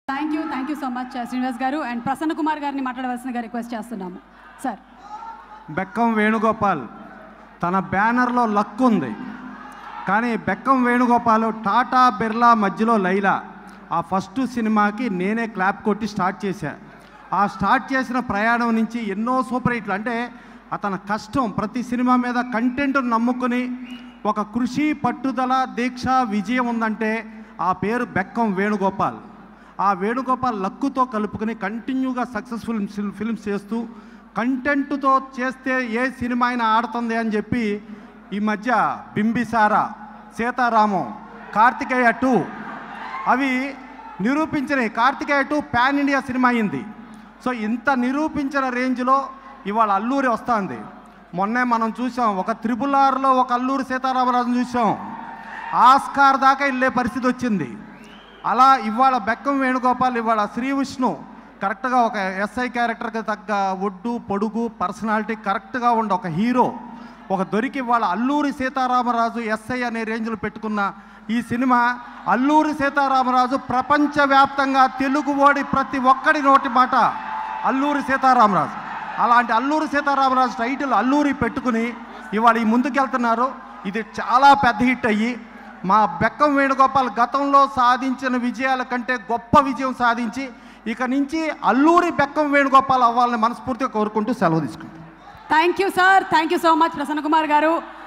thank you thank you so much Srinivas garu and Prasanna Kumar గారిని మాట్లాడవలసిందిగా request చేస్తున్నాము సార్ బెక్కం వేణుగోపాల్ తన బ్యానర్లో లక్ ఉంది కానీ బెక్కం వేణుగోపాల్ టాటా బిర్లా మధ్యలో లైలా ఆ ఫస్ట్ సినిమాకి నేనే క్లాప్ కొట్టి స్టార్ట్ చేశా ఆ స్టార్ట్ చేసిన ప్రయాణం నుంచి ఎన్నో సూపర్ హిట్లు అంటే అతని కష్టం ప్రతి సినిమా మీద కంటెంట్ నమ్ముకుని ఒక కృషి పట్టుదల దీక్ష విజయం ఉందంటే ఆ పేరు బెక్కం వేణుగోపాల్ ఆ వేణుగోపాల్ లక్కుతో కలుపుకుని కంటిన్యూగా సక్సెస్ఫుల్ ఫిల్మ్స్ చేస్తూ కంటెంట్తో చేస్తే ఏ సినిమా అయినా ఆడుతుంది అని చెప్పి ఈ మధ్య బింబిసార సీతారామం కార్తికేయ టూ అవి నిరూపించినాయి కార్తికేయ టూ పాన్ ఇండియా సినిమా అయింది సో ఇంత నిరూపించిన రేంజ్లో ఇవాళ అల్లూరి వస్తుంది మొన్నే మనం చూసాం ఒక త్రిపుల్ ఆర్లో ఒక అల్లూరి సీతారామరాజును చూసాం ఆస్కార్ దాకా వెళ్ళే పరిస్థితి వచ్చింది అలా ఇవాళ బెక్కం వేణుగోపాల్ ఇవాళ శ్రీ విష్ణు కరెక్ట్గా ఒక ఎస్ఐ క్యారెక్టర్కి తగ్గ ఒడ్డు పొడుగు పర్సనాలిటీ కరెక్ట్గా ఉండి ఒక హీరో ఒక దొరికి ఇవాళ అల్లూరి సీతారామరాజు ఎస్ఐ అనే రేంజ్లో పెట్టుకున్న ఈ సినిమా అల్లూరి సీతారామరాజు ప్రపంచవ్యాప్తంగా తెలుగు ఓడి ప్రతి ఒక్కడి నోటి మాట అల్లూరి సీతారామరాజు అలాంటి అల్లూరి సీతారామరాజు టైటిల్ అల్లూరి పెట్టుకుని ఇవాళ ఈ ముందుకెళ్తున్నారు ఇది చాలా పెద్ద హిట్ అయ్యి మా బెక్కం వేణుగోపాల్ గతంలో సాధించిన విజయాల కంటే గొప్ప విజయం సాధించి ఇక నుంచి అల్లూరి బెక్కం వేణుగోపాల్ అవ్వాలని మనస్ఫూర్తిగా కోరుకుంటూ సెలవు తీసుకుంటాం thank you sir thank you so much Prasanna Kumar గారు